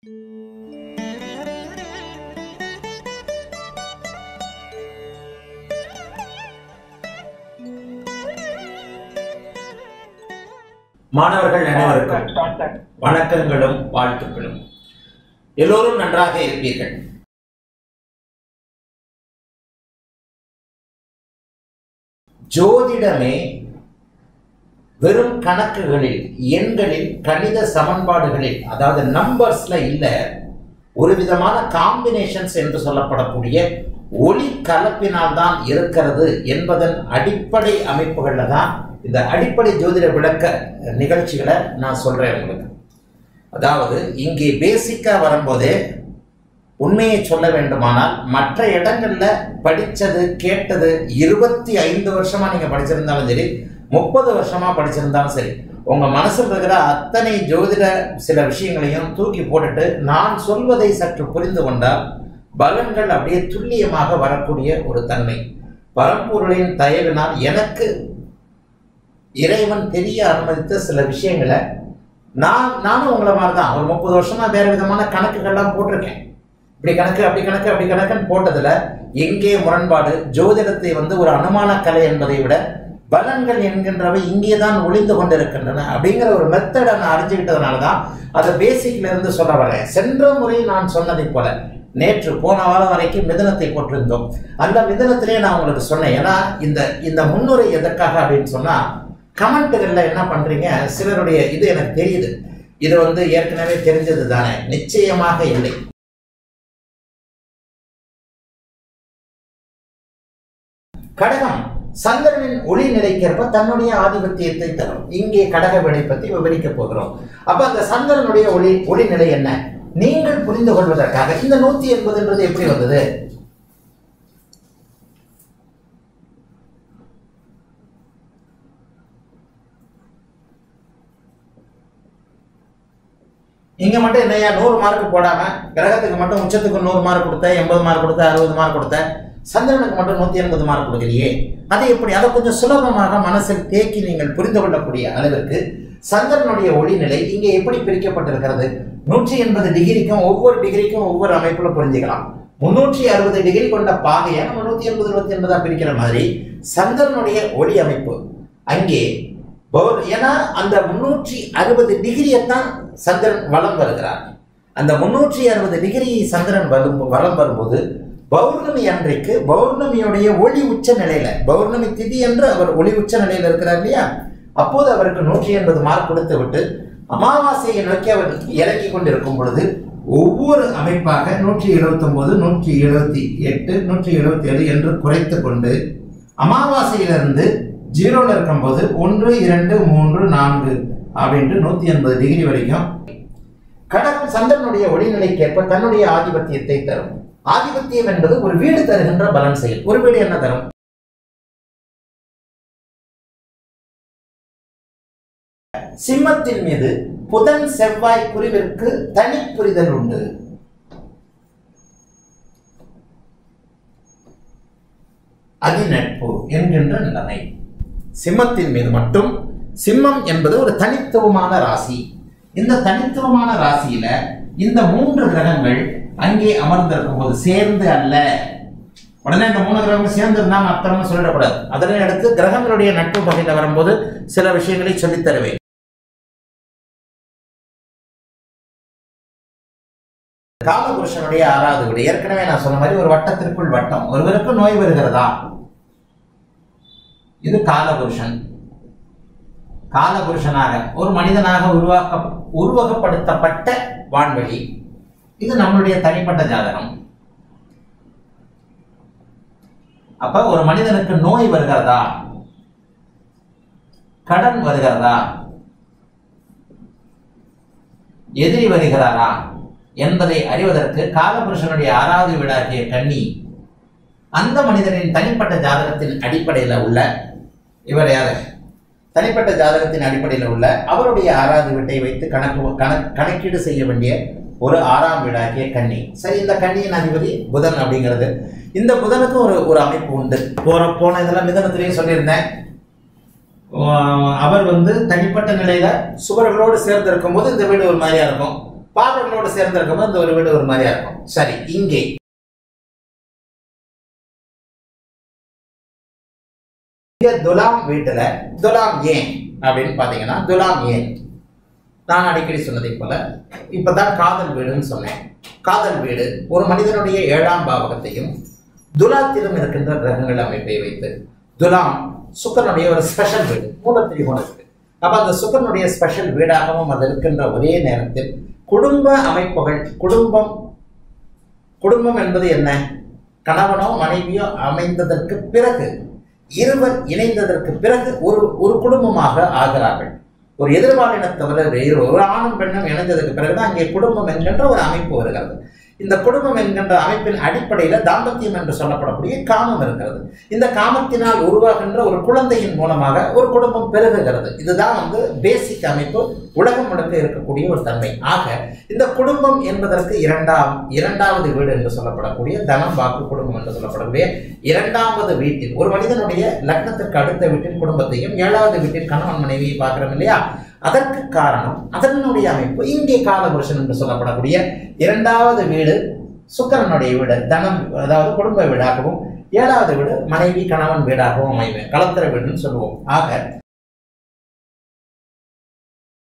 மாணவர்கள் அனைவருக்கும் வணக்கங்களும் வாழ்த்துக்களும் எல்லோரும் நன்றாக இருப்பீர்கள் ஜோதிடமே வெறும் கணக்குகளில் எண்களில் கணித சமன்பாடுகளில் அதாவது நம்பர்ஸ்ல இல்ல ஒரு விதமான காம்பினேஷன்ஸ் என்று சொல்லப்படக்கூடிய ஒளி கலப்பினால் தான் இருக்கிறது என்பதன் அடிப்படை அமைப்புகள்ல தான் இந்த அடிப்படை ஜோதிட விளக்க நிகழ்ச்சிகளை நான் சொல்றேன் உங்களுக்கு அதாவது இங்கே பேசிக்கா வரும்போதே உண்மையை சொல்ல வேண்டுமானால் மற்ற இடங்கள்ல படிச்சது கேட்டது இருபத்தி ஐந்து வருஷமா நீங்க படிச்சிருந்தாலும் சரி முப்பது வருஷமா படிச்சிருந்தாலும் சரி உங்க மனசுல இருக்கிற அத்தனை ஜோதிட சில விஷயங்களையும் தூக்கி போட்டுட்டு நான் சொல்வதை சற்று புரிந்து கொண்டால் பலன்கள் அப்படியே துல்லியமாக வரக்கூடிய ஒரு தன்மை பரம்பொருளின் தயவினால் எனக்கு இறைவன் தெரிய அனுமதித்த சில விஷயங்களை நான் நானும் உங்களை மாதிரி தான் ஒரு முப்பது வருஷமா வேற விதமான கணக்குகள்லாம் போட்டிருக்கேன் இப்படி கணக்கு அப்படி கணக்கு அப்படி கணக்குன்னு போட்டதுல எங்கே முரண்பாடு ஜோதிடத்தை வந்து ஒரு அனுமான கலை என்பதை விட பலன்கள் என்கின்றவை இங்கே தான் ஒளிந்து கொண்டிருக்கின்றன அப்படிங்கிற ஒரு மெத்தடை நான் அறிஞ்சுக்கிட்டதுனால தான் அதை பேசிக்ல இருந்து சொல்ல வரேன் சென்ற முறை நான் சொன்னதை போல நேற்று போன வாரம் வரைக்கும் மிதனத்தை போட்டிருந்தோம் அந்த மிதனத்திலே நான் உங்களுக்கு சொன்னேன் ஏன்னா இந்த இந்த முன்னுரை எதற்காக அப்படின்னு சொன்னா கமெண்ட்டுகள்ல என்ன பண்றீங்க சிலருடைய இது எனக்கு தெரியுது இது வந்து ஏற்கனவே தெரிஞ்சது தானே நிச்சயமாக இல்லை கடகம் சந்திரனின் ஒளி நிலைக்கேற்ப தன்னுடைய ஆதிபத்தியத்தை தரும் இங்கே கடக விடை பற்றி விவரிக்க போகிறோம் அப்ப அந்த சந்திரனுடைய ஒளி ஒளி நிலை என்ன நீங்கள் புரிந்து கொள்வதற்காக இந்த நூத்தி எண்பதுன்றது எப்படி வந்தது இங்க மட்டும் என்னையா நூறு மார்க் போடாம கிரகத்துக்கு மட்டும் உச்சத்துக்கு நூறு மார்க் கொடுத்த எண்பது மார்க் கொடுத்த அறுபது மார்க் கொடுத்த சந்திரனுக்கு மட்டும் நூத்தி எண்பது மார்க் கொடுக்கலையே அது எப்படி அதை கொஞ்சம் சுலபமாக மனசில் தேக்கி நீங்கள் புரிந்து கொள்ளக்கூடிய அளவிற்கு சந்திரனுடைய ஒளிநிலை இங்கே எப்படி பிரிக்கப்பட்டிருக்கிறது நூற்றி எண்பது டிகிரிக்கும் ஒவ்வொரு டிகிரிக்கும் ஒவ்வொரு அமைப்புல புரிஞ்சுக்கலாம் முன்னூற்றி அறுபது டிகிரி கொண்ட பாகையை நம்ம நூத்தி எண்பது நூத்தி எண்பதா பிரிக்கிற மாதிரி சந்திரனுடைய ஒளி அமைப்பு அங்கே பௌர் ஏன்னா அந்த முன்னூற்றி அறுபது டிகிரியைத்தான் சந்திரன் வலம் வருகிறார் அந்த முன்னூற்றி அறுபது டிகிரி சந்திரன் வரும் வலம் வரும்போது பௌர்ணமி அன்றைக்கு பௌர்ணமியுடைய ஒளி உச்ச நிலையில பௌர்ணமி திதி என்று அவர் ஒளி உச்ச நிலையில இருக்கிறார் இல்லையா அப்போது அவருக்கு நூற்றி எண்பது மார்க் கொடுத்து விட்டு அமாவாசையை நோக்கி அவர் இறக்கி கொண்டிருக்கும் பொழுது ஒவ்வொரு அமைப்பாக நூற்றி எழுபத்தி ஒன்பது நூற்றி எழுபத்தி எட்டு நூற்றி எழுபத்தி ஏழு என்று குறைத்து கொண்டு அமாவாசையிலிருந்து ஜீரோல இருக்கும்போது ஒன்று இரண்டு மூன்று நான்கு அப்படின்ட்டு நூத்தி எண்பது டிகிரி வரைக்கும் கடகம் சந்திரனுடைய ஒளிநிலைக்கேற்ப தன்னுடைய ஆதிபத்தியத்தை தரும் ஆதிபத்தியம் என்பது ஒரு வீடு தருகின்ற பலன் செயல் ஒரு வீடு என்ன தரும் சிம்மத்தின் மீது புதன் செவ்வாய் குறிவிற்கு தனி புரிதல் உண்டு அதிநட்பு என்கின்ற நிலைமை சிம்மத்தின் மீது மட்டும் சிம்மம் என்பது ஒரு தனித்துவமான ராசி இந்த தனித்துவமான ராசியில இந்த மூன்று கிரகங்கள் அங்கே அமர்ந்திருக்கும் போது சேர்ந்து அல்ல உடனே இந்த மூணு கிரகங்கள் சேர்ந்து இருந்தால் அர்த்தம்னு சொல்லிடக்கூடாது அதனை அடுத்து கிரகங்களுடைய நட்பு பகையில் வரும்போது சில விஷயங்களை சொல்லித் தருவேன் காலபுருஷனுடைய ஆறாவது வீடு ஏற்கனவே நான் சொன்ன மாதிரி ஒரு வட்டத்திற்குள் வட்டம் ஒருவருக்கு நோய் வருகிறதா இது காலபுருஷன் காலபுருஷனாக ஒரு மனிதனாக உருவாக்க உருவகப்படுத்தப்பட்ட வான்வெளி இது நம்மளுடைய தனிப்பட்ட ஜாதகம் அப்ப ஒரு மனிதனுக்கு நோய் வருகிறதா கடன் வருகிறதா எதிரி வருகிறாரா என்பதை அறிவதற்கு காலபுருஷனுடைய ஆறாவது வீடாகிய கன்னி அந்த மனிதனின் தனிப்பட்ட ஜாதகத்தின் அடிப்படையில் உள்ள இவர் யாரு தனிப்பட்ட ஜாதகத்தின் அடிப்படையில் உள்ள அவருடைய ஆறாவது வீட்டை வைத்து கணக்கு கணக் கணக்கீடு செய்ய வேண்டிய ஒரு ஆறாம் வீடாகிய கன்னி சரி இந்த கன்னியின் அதிபதி புதன் அப்படிங்கிறது இந்த புதனுக்கு ஒரு ஒரு அமைப்பு உண்டு போற போன இதெல்லாம் மிதனத்திலேயே சொல்லியிருந்தேன் ஆஹ் அவர் வந்து தனிப்பட்ட நிலையில சுவர்களோடு சேர்ந்து இருக்கும்போது இந்த வீடு ஒரு மாதிரியா இருக்கும் பார்வனோடு சேர்ந்திருக்கும்போது இந்த ஒரு வீடு ஒரு மாதிரியா இருக்கும் சரி இங்கே இங்க துலாம் வீட்டுல துலாம் ஏன் அப்படின்னு பாத்தீங்கன்னா துலாம் ஏன் நான் அடிக்கடி சொன்னதை போல இப்பதான் காதல் வீடுன்னு சொன்னேன் காதல் வீடு ஒரு மனிதனுடைய ஏழாம் பாவகத்தையும் துலாத்திலும் இருக்கின்ற கிரகங்கள் அமைப்பை வைத்து துலாம் சுக்கரனுடைய ஒரு ஸ்பெஷல் வீடு மூல திரிகோணத்துக்கு அப்ப அந்த சுக்கரனுடைய ஸ்பெஷல் வீடாகவும் அது இருக்கின்ற ஒரே நேரத்தில் குடும்ப அமைப்புகள் குடும்பம் குடும்பம் என்பது என்ன கணவனோ மனைவியோ அமைந்ததற்கு பிறகு இருவர் இணைந்ததற்கு பிறகு ஒரு ஒரு குடும்பமாக ஆகிறார்கள் ஒரு எதிர்பாலினத்தவர் வேறு ஒரு ஆணும் பெண்ணும் இணைந்ததுக்கு பிறகுதான் அங்கே குடும்பம் என்கின்ற ஒரு அமைப்பு வருகிறது இந்த குடும்பம் என்கின்ற அமைப்பின் அடிப்படையில் தாம்பத்தியம் என்று சொல்லப்படக்கூடிய காமம் இருக்கிறது இந்த காமத்தினால் உருவாகின்ற ஒரு குழந்தையின் மூலமாக ஒரு குடும்பம் பெருகுகிறது இதுதான் வந்து பேசிக் அமைப்பு உலகம் முழுக்க இருக்கக்கூடிய ஒரு தன்மை ஆக இந்த குடும்பம் என்பதற்கு இரண்டாம் இரண்டாவது வீடு என்று சொல்லப்படக்கூடிய தனம் வாக்கு குடும்பம் என்று சொல்லப்படக்கூடிய இரண்டாவது வீட்டில் ஒரு மனிதனுடைய லக்னத்திற்கு அடுத்த வீட்டில் குடும்பத்தையும் ஏழாவது வீட்டில் கணவன் மனைவியை பார்க்கிறோம் இல்லையா அதற்கு காரணம் அதனுடைய அமைப்பு இங்கே காலபுருஷன் என்று சொல்லப்படக்கூடிய இரண்டாவது வீடு சுக்கரனுடைய வீடு தனம் அதாவது குடும்ப வீடாகவும் ஏழாவது வீடு மனைவி கணவன் வீடாகவும் அமைவேன் கலத்திர வீடுன்னு சொல்லுவோம் ஆக